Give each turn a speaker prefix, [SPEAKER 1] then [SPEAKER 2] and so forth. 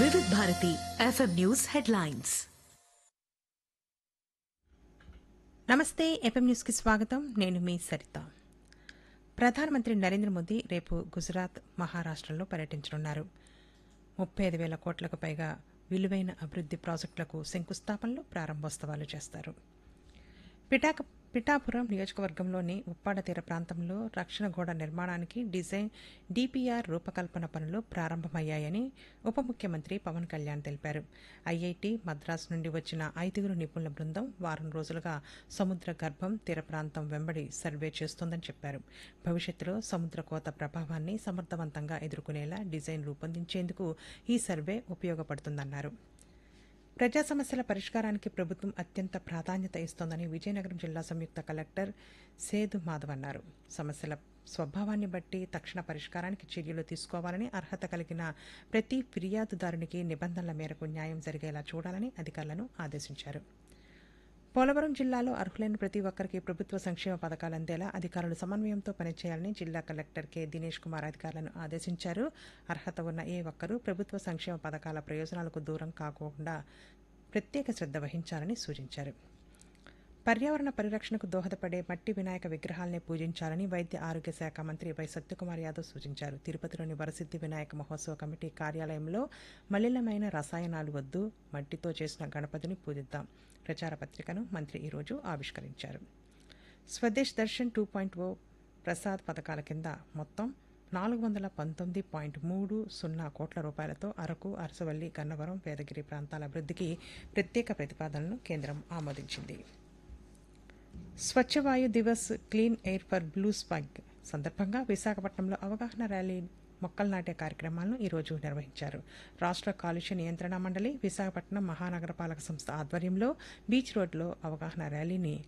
[SPEAKER 1] వివిధ Bharati FM news headlines
[SPEAKER 2] నమస్తే FM న్యూస్కి స్వాగతం నేను మీ సరిత ప్రధానమంత్రి నరేంద్ర మోదీ రేపు గుజరాత్ మహారాష్ట్రలో పర్యటించనున్నారు ముప్పై ఐదు వేల కోట్లకు పైగా విలువైన అభివృద్ది ప్రాజెక్టులకు శంకుస్థాపనలు ప్రారంభోత్సవాలు చేస్తారు పిఠాక పిఠాపురం నియోజకవర్గంలోని ఉప్పాడ తీర ప్రాంతంలో రక్షణ గోడ నిర్మాణానికి డిజైన్ డిపిఆర్ రూపకల్పన పనులు ప్రారంభమయ్యాయని ఉప ముఖ్యమంత్రి పవన్ కళ్యాణ్ తెలిపారు ఐఐటి మద్రాసు నుండి వచ్చిన ఐదుగురు నిపుణుల బృందం వారం రోజులుగా సముద్ర గర్భం తీర ప్రాంతం వెంబడి సర్వే చేస్తోందని చెప్పారు భవిష్యత్తులో సముద్ర కోత ప్రభావాన్ని సమర్థవంతంగా ఎదుర్కొనేలా డిజైన్ రూపొందించేందుకు ఈ సర్వే ఉపయోగపడుతుందన్నారు ప్రజా సమస్యల పరిష్కారానికి ప్రభుత్వం అత్యంత ప్రాధాన్యత ఇస్తోందని విజయనగరం జిల్లా సంయుక్త కలెక్టర్ సేదు మాధవ్ అన్నారు సమస్యల స్వభావాన్ని బట్టి తక్షణ పరిష్కారానికి చర్యలు తీసుకోవాలని అర్హత కలిగిన ప్రతి ఫిర్యాదుదారునికి నిబంధనల మేరకు న్యాయం జరిగేలా చూడాలని అధికారులను ఆదేశించారు పోలవరం జిల్లాలో అర్హులైన ప్రతి ఒక్కరికి ప్రభుత్వ సంక్షేమ పథకాలు అందేలా అధికారులు సమన్వయంతో పనిచేయాలని జిల్లా కలెక్టర్ కె దినేష్ కుమార్ అధికారులను ఆదేశించారు అర్హత ఉన్న ఏ ఒక్కరూ ప్రభుత్వ సంక్షేమ పథకాల ప్రయోజనాలకు దూరం కాకుండా ప్రత్యేక శ్రద్ధ వహించాలని సూచించారు పర్యావరణ పరిరక్షణకు దోహదపడే మట్టి వినాయక విగ్రహాలనే పూజించాలని వైద్య ఆరోగ్య శాఖ మంత్రి వై సత్యకుమార్ యాదవ్ సూచించారు తిరుపతిలోని వరసిద్ధి వినాయక మహోత్సవ కమిటీ కార్యాలయంలో మలినమైన రసాయనాలు వద్దు మట్టితో చేసిన గణపతిని పూజిద్దాం ప్రచార పత్రికను మంత్రి ఈరోజు ఆవిష్కరించారు Swadesh Darshan two point O Prasad పథకాల కింద మొత్తం నాలుగు వందల పంతొమ్మిది పాయింట్ మూడు సున్నా కోట్ల రూపాయలతో అరకు అరసవల్లి గన్నవరం వేదగిరి ప్రాంతాల అభివృద్ధికి ప్రత్యేక ప్రతిపాదనను కేంద్రం ఆమోదించింది Swachh Vayu Diwas clean air for blue sky సందర్భంగా విశాఖపట్నంలో అవగాహన ర్యాలీ మొక్కలు నాటే కార్యక్రమాలను ఈరోజు నిర్వహించారు రాష్ట్ర కాలుష్య నియంత్రణ మండలి విశాఖపట్నం మహానగరపాలక సంస్థ ఆధ్వర్యంలో బీచ్ రోడ్లో అవగాహన ర్యాలీని